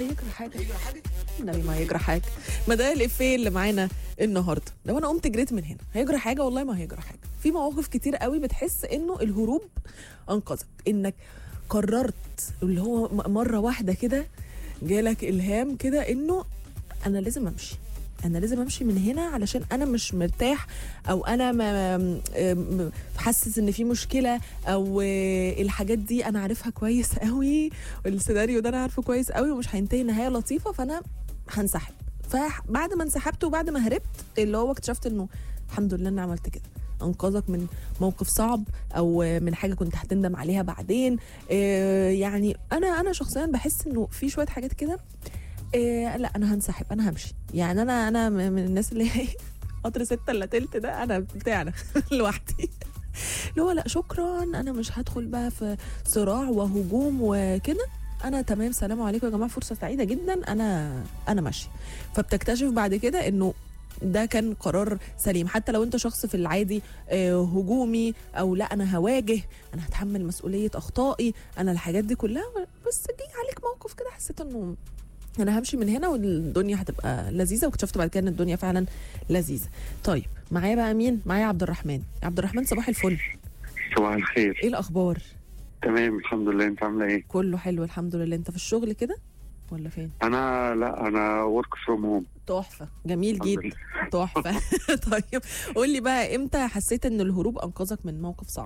هيجرى حاجه النبي ما هيجرى حاجه ما ده الافيه اللي معانا النهارده لو انا قمت جريت من هنا هيجرى حاجه والله ما هيجرى حاجه في مواقف كتير قوي بتحس انه الهروب انقذك انك قررت اللي هو م- مره واحده كده جالك الهام كده انه انا لازم امشي انا لازم امشي من هنا علشان انا مش مرتاح او انا ما م- حاسس ان في مشكله او آه، الحاجات دي انا عارفها كويس قوي السيناريو ده انا عارفه كويس قوي ومش هينتهي نهايه لطيفه فانا هنسحب فبعد ما انسحبت وبعد ما هربت اللي هو اكتشفت انه الحمد لله اني عملت كده انقذك من موقف صعب او من حاجه كنت هتندم عليها بعدين آه، يعني انا انا شخصيا بحس انه في شويه حاجات كده آه، لا انا هنسحب انا همشي يعني انا انا م- من الناس اللي هي قطر ستة الا تلت ده انا بتاعنا لوحدي اللي هو لا شكرا انا مش هدخل بقى في صراع وهجوم وكده انا تمام سلام عليكم يا جماعه فرصه سعيده جدا انا انا ماشي فبتكتشف بعد كده انه ده كان قرار سليم حتى لو انت شخص في العادي آه، هجومي او لا انا هواجه انا هتحمل مسؤوليه اخطائي انا الحاجات دي كلها بس جه عليك موقف كده حسيت انه انا همشي من هنا والدنيا هتبقى لذيذه واكتشفت بعد كده ان الدنيا فعلا لذيذه طيب معايا بقى مين معايا عبد الرحمن عبد الرحمن صباح الفل صباح الخير ايه الاخبار تمام الحمد لله انت عامله ايه كله حلو الحمد لله انت في الشغل كده ولا فين انا لا انا ورك فروم هوم تحفه جميل جدا تحفه طيب قول لي بقى امتى حسيت ان الهروب انقذك من موقف صعب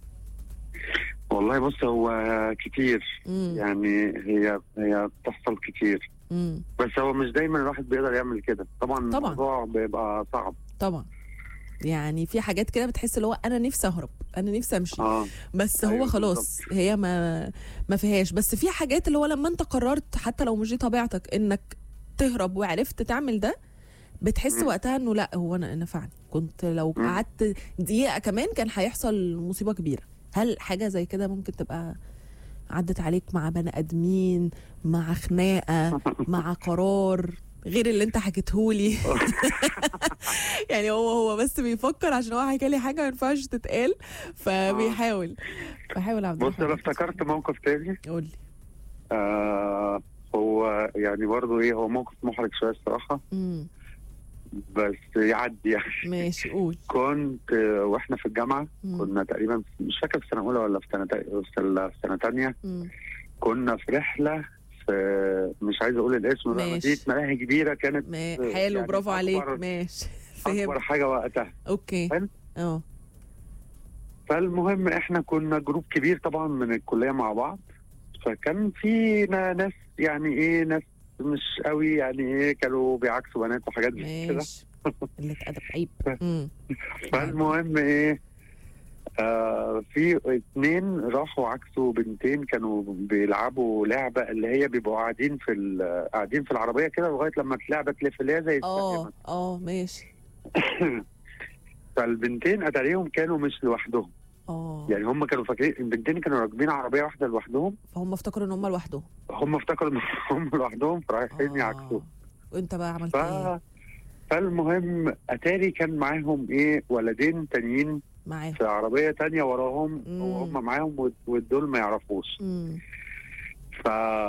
والله بص هو كتير امم يعني هي هي بتحصل كتير امم بس هو مش دايما الواحد بيقدر يعمل كده طبعا طبعا. الموضوع بيبقى صعب طبعا يعني في حاجات كده بتحس اللي هو انا نفسي اهرب انا نفسي امشي اه بس هو أيوة خلاص هي ما ما فيهاش بس في حاجات اللي هو لما انت قررت حتى لو مش دي طبيعتك انك تهرب وعرفت تعمل ده بتحس مم. وقتها انه لا هو انا نفعني كنت لو مم. قعدت دقيقه كمان كان هيحصل مصيبه كبيره هل حاجه زي كده ممكن تبقى عدت عليك مع بني ادمين مع خناقه مع قرار غير اللي انت حكيتهولي يعني هو هو بس بيفكر عشان هو حكى لي حاجه ما ينفعش تتقال فبيحاول فحاول عبد بص الرحمن انا افتكرت موقف تاني قول لي آه هو يعني برضه ايه هو موقف محرج شويه الصراحه امم بس يعدي يعني ماشي قول كنت آه، واحنا في الجامعه مم. كنا تقريبا في- مش فاكر في سنه اولى ولا في سنه تا- في سنه في سنه ثانيه مم. كنا في رحله في مش عايز اقول الاسم بقى ماشي. مدينه ملاهي كبيره كانت ما آه، حلو يعني برافو عليك أكبر- ماشي اكبر فهمت حاجه وقتها اوكي حلو. اه فالمهم احنا كنا جروب كبير طبعا من الكليه مع بعض فكان في نا- ناس يعني ايه ناس مش قوي يعني ايه كانوا بيعكسوا بنات وحاجات زي كده ماشي قلة ادب عيب مم. فالمهم ايه آه في اتنين راحوا عكسوا بنتين كانوا بيلعبوا لعبه اللي هي بيبقوا قاعدين في ال- قاعدين في العربيه كده لغايه لما اللعبه تلف اللي هي زي اه السلامة. اه ماشي فالبنتين اتاريهم كانوا مش لوحدهم اه يعني هم كانوا فاكرين البنتين كانوا راكبين عربيه واحده لوحدهم فهم افتكروا ان هم لوحدهم هم افتكروا ان هم لوحدهم فرايحين آه. يعكسوا وانت بقى عملت ف... ايه فالمهم اتاري كان معاهم ايه ولدين تانيين معاهم في عربيه تانية وراهم مم. وهم معاهم وال- والدول ما يعرفوش مم. ف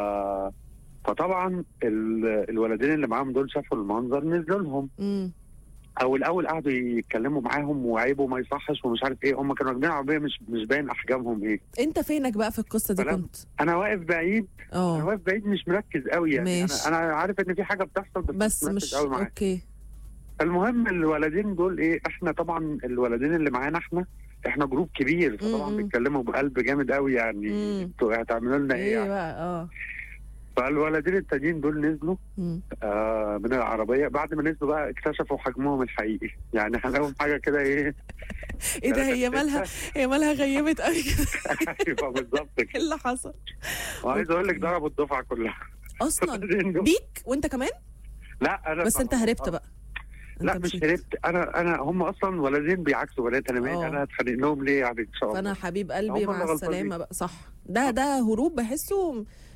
فطبعا ال... الولدين اللي معاهم دول شافوا المنظر نزلوا لهم مم. او الاول قعدوا يتكلموا معاهم وعيبوا ما يصحش ومش عارف ايه هم كانوا راكبين عربيه مش مش باين احجامهم ايه انت فينك بقى في القصه دي فلا- كنت انا واقف بعيد انا اه واقف بعيد مش مركز قوي يعني ماشي. انا انا عارف ان في حاجه بتحصل بس, بس مركز مش قوي معاها اوكي المهم الولدين دول ايه احنا طبعا الولدين اللي معانا احنا احنا جروب كبير فطبعا مم. بيتكلموا بقلب جامد قوي يعني مم. انتوا هتعملوا لنا ايه ايه يعني بقى اه فالولدين التانيين دول نزلوا مم. آه من العربيه بعد ما نزلوا بقى اكتشفوا حجمهم الحقيقي يعني هنلاقيهم حاجه كده ايه ايه ده هي مالها هي مالها غيبت قوي كده ايوه بالظبط ايه كده اللي حصل وعايز اقول لك ضربوا الدفعه كلها اصلا الولدين دول. بيك وانت كمان لا انا بس انت هربت بقى لا انت مش مشيت. هربت انا انا هم اصلا ولدين بيعكسوا بنات انا مالي اه. انا هتخانق لهم ليه يعني ان شاء الله فانا حبيب قلبي هم مع اللي غلطانين. السلامه بقى صح ده ده هروب بحسه